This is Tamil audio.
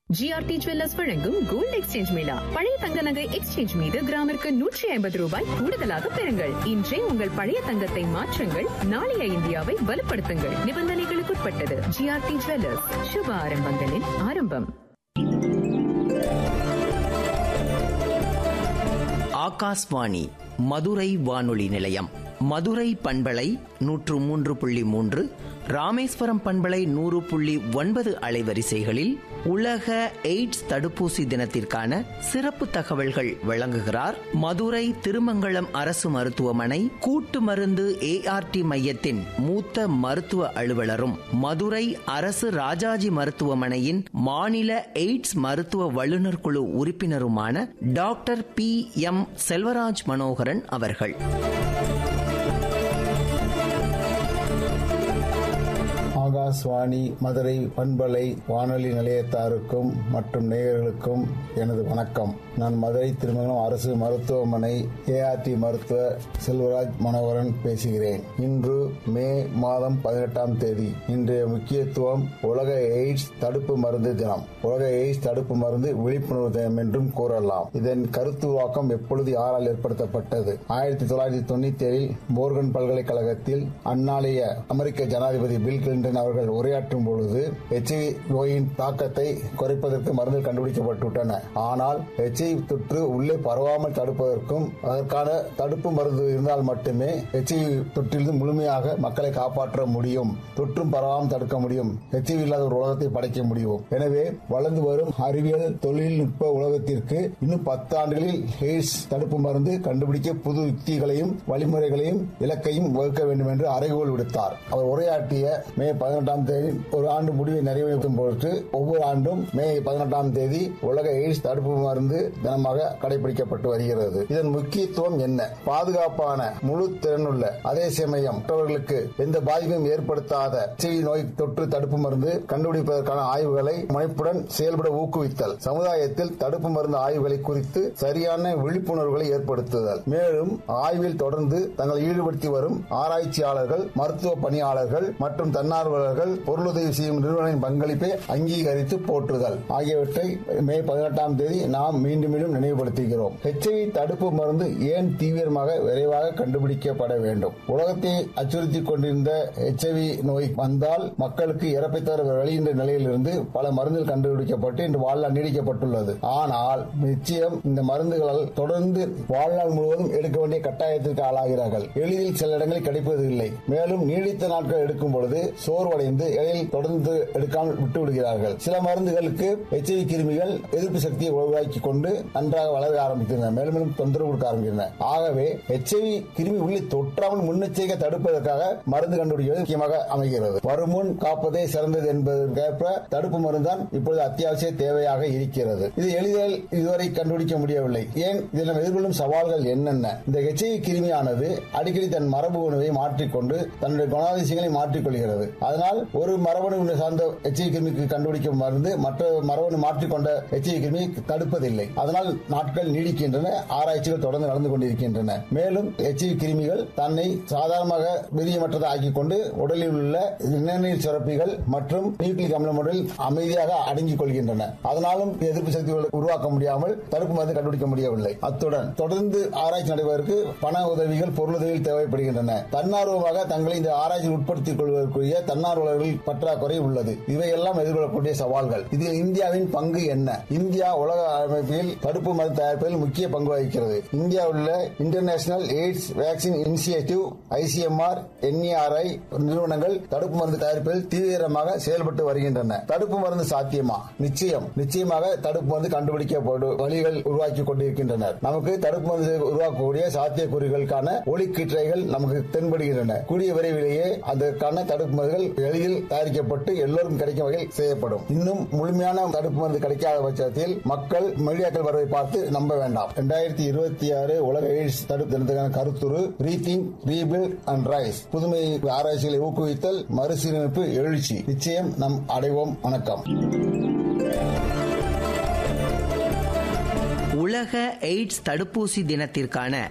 ஜிஆர்டி ஜுவல்லர்ஸ் வழங்கும் கோல்ட் எக்ஸ்சேஞ்ச் மேளா பழைய தங்க நகை எக்ஸ்சேஞ்ச் மீது கிராமிற்கு நூற்றி ஐம்பது ரூபாய் கூடுதலாக பெறுங்கள் இன்றே உங்கள் பழைய தங்கத்தை மாற்றுங்கள் நாளைய இந்தியாவை வலுப்படுத்துங்கள் நிபந்தனைகளுக்குட்பட்டது ஜிஆர்டி ஜுவல்லர்ஸ் சுப ஆரம்பங்களின் ஆரம்பம் ஆகாஷ்வாணி மதுரை வானொலி நிலையம் மதுரை பண்பலை நூற்று மூன்று புள்ளி மூன்று ராமேஸ்வரம் பண்பலை நூறு புள்ளி ஒன்பது அலைவரிசைகளில் உலக எய்ட்ஸ் தடுப்பூசி தினத்திற்கான சிறப்பு தகவல்கள் வழங்குகிறார் மதுரை திருமங்கலம் அரசு மருத்துவமனை கூட்டு மருந்து ஏஆர்டி மையத்தின் மூத்த மருத்துவ அலுவலரும் மதுரை அரசு ராஜாஜி மருத்துவமனையின் மாநில எய்ட்ஸ் மருத்துவ வல்லுநர் குழு உறுப்பினருமான doctor P M Selvaraj Manoharan அவர்கள் ஆகாஷ்வாணி மதுரை பண்பலை வானொலி நிலையத்தாருக்கும் மற்றும் நேயர்களுக்கும் எனது வணக்கம் நான் மதுரை திருமணம் அரசு மருத்துவமனை ஏஆர்டி மருத்துவ செல்வராஜ் மனோகரன் பேசுகிறேன் இன்று மே மாதம் பதினெட்டாம் தேதி இன்றைய முக்கியத்துவம் உலக எய்ட்ஸ் தடுப்பு மருந்து தினம் உலக எய்ட்ஸ் தடுப்பு மருந்து விழிப்புணர்வு தினம் என்றும் கூறலாம் இதன் கருத்துருவாக்கம் எப்பொழுது யாரால் ஏற்படுத்தப்பட்டது ஆயிரத்தி தொள்ளாயிரத்தி தொண்ணூத்தி ஏழில் மோர்கன் பல்கலைக்கழகத்தில் அந்நாளைய அமெரிக்க ஜனாதிபதி பில் கிளின்டன் அவர்கள் உரையாற்றும் பொழுது எச்ஐவி நோயின் தாக்கத்தை குறைப்பதற்கு மருந்து கண்டுபிடிக்கப்பட்டுவிட்டன ஆனால் எச்ஐவி தொற்று உள்ளே பரவாமல் தடுப்பதற்கும் அதற்கான தடுப்பு மருந்து இருந்தால் மட்டுமே எச்ஐவி தொற்றிலிருந்து முழுமையாக மக்களை காப்பாற்ற முடியும் தொற்றும் பரவாமல் தடுக்க முடியும் எச்ஐவி இல்லாத ஒரு உலகத்தை படைக்க முடியும் எனவே வளர்ந்து வரும் அறிவியல் தொழில்நுட்ப உலகத்திற்கு இன்னும் பத்து ஆண்டுகளில் எய்ட்ஸ் தடுப்பு மருந்து கண்டுபிடிக்க புது யுக்திகளையும் வழிமுறைகளையும் இலக்கையும் வகுக்க வேண்டும் என்று அறைகோல் விடுத்தார் அவர் உரையாற்றிய மே பதினெட்டாம் தேதி ஒரு ஆண்டு முடிவை நிறைவேற்றும் பொருட்டு ஒவ்வொரு ஆண்டும் மே பதினெட்டாம் தேதி உலக எய்ட்ஸ் தடுப்பு மருந்து தினமாக கடைபிடிக்கப்பட்டு வருகிறது இதன் முக்கியத்துவம் என்ன பாதுகாப்பான முழு திறனுள்ள அதே சமயம் மற்றவர்களுக்கு எந்த பாதிப்பும் ஏற்படுத்தாத எச்ஐவி நோய் தொற்று தடுப்பு மருந்து கண்டுபிடிப்பதற்கான ஆய்வுகளை முனைப்புடன் செயல்பட ஊக்குவித்தல் சமுதாயத்தில் தடுப்பு மருந்து ஆய்வுகளை குறித்து சரியான விழிப்புணர்வுகளை ஏற்படுத்துதல் மேலும் ஆய்வில் தொடர்ந்து தங்களை ஈடுபடுத்தி வரும் ஆராய்ச்சியாளர்கள் மருத்துவ பணியாளர்கள் மற்றும் தன்னார்வலர்கள் பொருளுதவி செய்யும் நிறுவனங்களின் பங்களிப்பை அங்கீகரித்து போற்றுதல் ஆகியவற்றை மே பதினெட்டாம் தேதி நாம் மீண்டும் மீண்டும் நினைவுபடுத்துகிறோம் ஹெச்ஐவி தடுப்பு மருந்து ஏன் தீவிரமாக விரைவாக கண்டுபிடிக்கப்பட வேண்டும் உலகத்தை அச்சுறுத்திக் கொண்டிருந்த ஹெச்ஐவி நோய் வந்தால் மக்களுக்கு இறப்பை தவிர வெளியின்ற நிலையிலிருந்து பல மருந்துகள் கண்டுபிடிக்கப்பட்டு இன்று வாழ்நாள் நீடிக்கப்பட்டுள்ளது ஆனால் நிச்சயம் இந்த மருந்துகளால் தொடர்ந்து வாழ்நாள் முழுவதும் எடுக்க வேண்டிய கட்டாயத்திற்கு ஆளாகிறார்கள் எளிதில் சில இடங்களில் கிடைப்பது இல்லை மேலும் நீடித்த நாட்கள் எடுக்கும் பொழுது சோர்வடைந்து இடையில் தொடர்ந்து எடுக்காமல் விட்டு விடுகிறார்கள் சில மருந்துகளுக்கு எச்ஐவி கிருமிகள் எதிர்ப்பு சக்தியை உருவாக்கி கொண்டு நன்றாக வளர ஆரம்பிக்கின்றன மேலும் மேலும் தொந்தரவு கொடுக்க ஆரம்பிக்கின்றன ஆகவே எச்ஐவி கிருமி உள்ளே தொற்றாமல் முன்னெச்சரிக்கை தடுப்பதற்காக மருந்து கண்டுபிடிக்கிறது முக்கியமாக அமைகிறது வருமுன் காப்பதே சிறந்தது என்பதற்கேற்ப தடுப்பு மருந்தான் இப்பொழுது அத்தியாவசிய தேவையாக இருக்கிறது இது எளிதில் இதுவரை கண்டுபிடிக்க முடியவில்லை ஏன் இதில் நாம் எதிர்கொள்ளும் சவால்கள் என்னென்ன இந்த ஹெச்ஐவி கிருமியானது அடிக்கடி தன் மரபு உணவை மாற்றிக்கொண்டு தன்னுடைய குணாதிசயங்களை மாற்றிக்கொள்கிறது அதனால் ஒரு மரபணு சார்ந்த எச்ஐவி கிருமிக்கு கண்டுபிடிக்கும் மருந்து மற்ற மரபணு மாற்றிக்கொண்ட எச்ஐவி கிருமி தடுப்பதில்லை அதனால் நாட்கள் நீடிக்கின்றன ஆராய்ச்சிகள் தொடர்ந்து நடந்து கொண்டிருக்கின்றன மேலும் எச்ஐவி கிருமிகள் தன்னை சாதாரணமாக வீரியமற்றதை ஆக்கிக் கொண்டு உடலில் உள்ள நிணநீர் சுரப்பிகள் மற்றும் நியூக்ளிக் அமில முறையில் அமைதியாக அடங்கிக் கொள்கின்றன அதனாலும் எதிர்ப்பு சக்திகளை உருவாக்க முடியாமல் தடுப்பு மருந்து கண்டுபிடிக்க முடியவில்லை அத்துடன் தொடர்ந்து ஆராய்ச்சி நடைபெறுவதற்கு பண உதவிகள் பொருளுதவிகள் தேவைப்படுகின்றன தன்னார்வமாக தங்களை இந்த ஆராய்ச்சி உட்படுத்திக் கொள்வதற்குரிய தன்னார்வலர்கள் பற்றாக்குறை உள்ளது இவையெல்லாம் எதிர்கொள்ளக்கூடிய சவால்கள் இதில் இந்தியாவின் பங்கு என்ன இந்தியா உலக அமைப்பில் தடுப்பு மருந்து தயாரிப்பதில் முக்கிய பங்கு வகிக்கிறது இந்தியா உள்ள international AIDS vaccine initiative ICMR N E R I நிறுவனங்கள் தடுப்பு மருந்து தயாரிப்பதில் தீவிரமாக செயல்பட்டு வருகின்றன தடுப்பு மருந்து சாத்தியமா நிச்சயம் நிச்சயமாக தடுப்பு மருந்து கண்டுபிடிக்கப்படும் வழிகள் உருவாக்கி கொண்டிருக்கின்றனர் நமக்கு தடுப்பு மருந்து உருவாக்கக்கூடிய சாத்தியக்கூறுகளுக்கான ஒளிக்கீற்றைகள் நமக்கு தென்படுகின்றன கூடிய விரைவிலேயே அதற்கான தடுப்பு மருந்துகள் எளிதில் தயாரிக்கப்பட்டு எல்லோருக்கும் கிடைக்கும் வகையில் செய்யப்படும் இன்னும் முழுமையான தடுப்பு மருந்து கிடைக்காத பட்சத்தில் மக்கள் மீடியாக்கள் வருவதை பார்த்து நம்ப வேண்டாம் இரண்டாயிரத்தி இருபத்தி ஆறு உலக எய்ட்ஸ் தடுப்பு தினத்துக்கான கருத்துரு ரீதிங் ரீபில்ட் அண்ட் ரைஸ் புதுமை ஆராய்ச்சிகளை ஊக்குவித்தல் மறுசீரமைப்பு எழுச்சி நிச்சயம் நம் அடைவோம் வணக்கம் உலக எய்ட்ஸ் தடுப்பூசி தினத்திற்கான